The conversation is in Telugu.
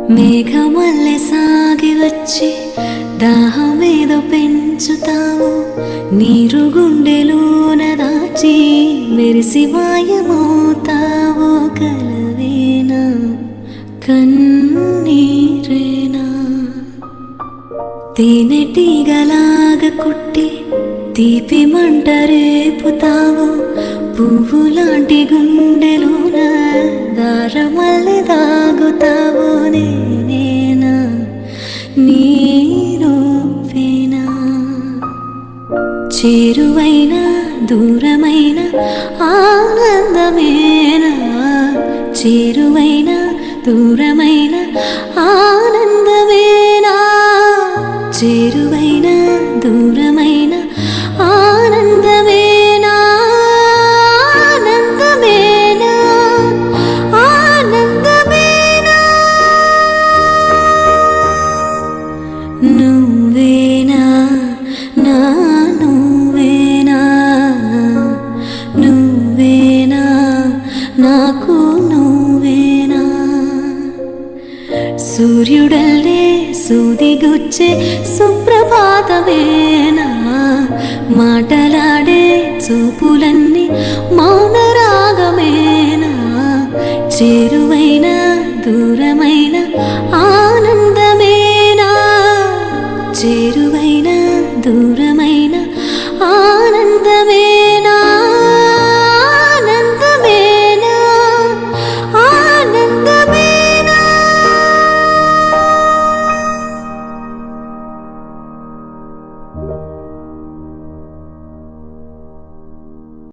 మేఘమల్లె సాగి వచ్చి దాహమేదో పెంచుతావు నీరు గుండెలోన దాచి మెరిసి మాయమవుతావు కలవేనా కన్నీరేనా తేనెటీగలాగ కుట్టి తీపి మంట రేపుతావు పువ్వులాంటి గుండెలోన దారమల్లె దాగుతావు నేనేనా నీరూపేనా చేరువైన దూరమైన ఆనందమేనా చేరువైన దూరమైన ఆనందమేనా చేరువైన దూరమైన ఆనందమేనా ఆనందమేనా ఆనందమేనా నువ్వేనా నా నువ్వేనా నువ్వేనా నాకు నువ్వేనా సూర్యుడల్లే సూదిగుచ్చే సుప్రభాతమేనా మాటలాడే చూపులన్నీ మౌనరాగమేనా చేరువైన దూర